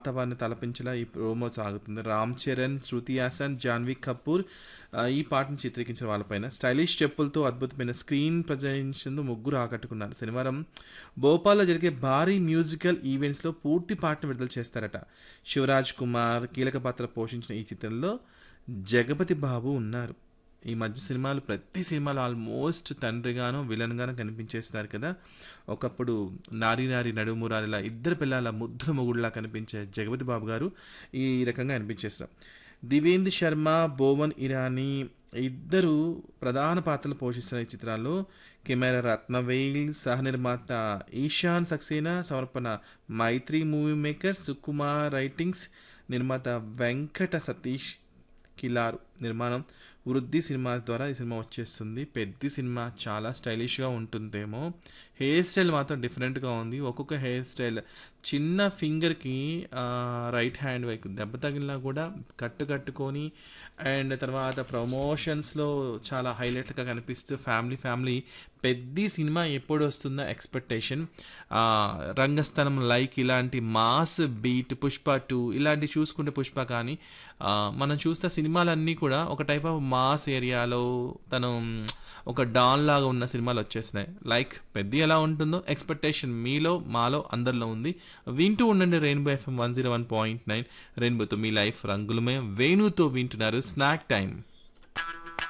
వాతావరణాన్ని తలపించేలా ఈ ప్రోమో సాగుతుంది రామ్ చరణ్ శృతి హాసన్ జాన్వీ కపూర్ ఆ, ఈ పాటను చిత్రీకరించిన వాళ్ళపైన స్టైలిష్ చెప్పులతో అద్భుతమైన స్క్రీన్ ప్రజెంటేషన్ ముగ్గురు ఆకట్టుకున్నారు శనివారం భోపాల్లో జరిగే భారీ మ్యూజికల్ ఈవెంట్స్లో పూర్తి పాటను విడుదల చేస్తారట శివరాజ్ కుమార్ కీలక పాత్ర పోషించిన ఈ చిత్రంలో జగపతి బాబు ఉన్నారు ఈ మధ్య సినిమాలు ప్రతి సినిమాలో ఆల్మోస్ట్ తండ్రిగాను విలన్గాను కనిపించేస్తున్నారు కదా ఒకప్పుడు నారి నారి నడుమురారిలా ఇద్దరు పిల్లల ముద్దుల మొగుడులా కనిపించే జగపతి బాబు గారు ఈ రకంగా అనిపించేస్తారు దివేంద్ర శర్మ భువన్ ఇరానీ ఇద్దరు ప్రధాన పాత్రలు పోషిస్తున్న ఈ చిత్రాల్లో కెమెరా రత్నవేల్ సహ నిర్మాత ఈశాన్ సక్సేనా సమర్పణ Mythri movie maker Sukumar writings నిర్మాత వెంకట సతీష్ కిలారు నిర్మాణం వృద్ధి సినిమా ద్వారా ఈ సినిమా వచ్చేస్తుంది పెద్ద సినిమా చాలా స్టైలిష్గా ఉంటుందేమో హెయిర్ స్టైల్ మాత్రం డిఫరెంట్గా ఉంది ఒక్కొక్క హెయిర్ స్టైల్ చిన్న ఫింగర్కి రైట్ హ్యాండ్ వైపు దెబ్బ తగిలినా కూడా కట్టు కట్టుకొని అండ్ తర్వాత ప్రమోషన్స్లో చాలా హైలైట్గా కనిపిస్తూ ఫ్యామిలీ ఫ్యామిలీ పెద్ద సినిమా ఎప్పుడు వస్తుందో ఎక్స్పెక్టేషన్ రంగస్థలం లైక్ ఇలాంటి మాస్ బీట్ పుష్ప టూ ఇలాంటి చూసుకుంటే పుష్ప కానీ ఆ, మనం చూస్తే సినిమాలన్నీ కూడా ఒక టైప్ ఆఫ్ మాస్ ఏరియాలో తను ఒక డాన్ లాగా ఉన్న సినిమాలు వచ్చేసినాయి లైక్ పెద్ద ఎలా ఉంటుందో ఎక్స్పెక్టేషన్ మీలో మాలో అందరిలో ఉంది వింటూ ఉండండి rainbow FM one zero one point nine రెయిన్బోతో మీ లైఫ్ రంగులమే వేణుతో వింటున్నారు స్నాక్ టైం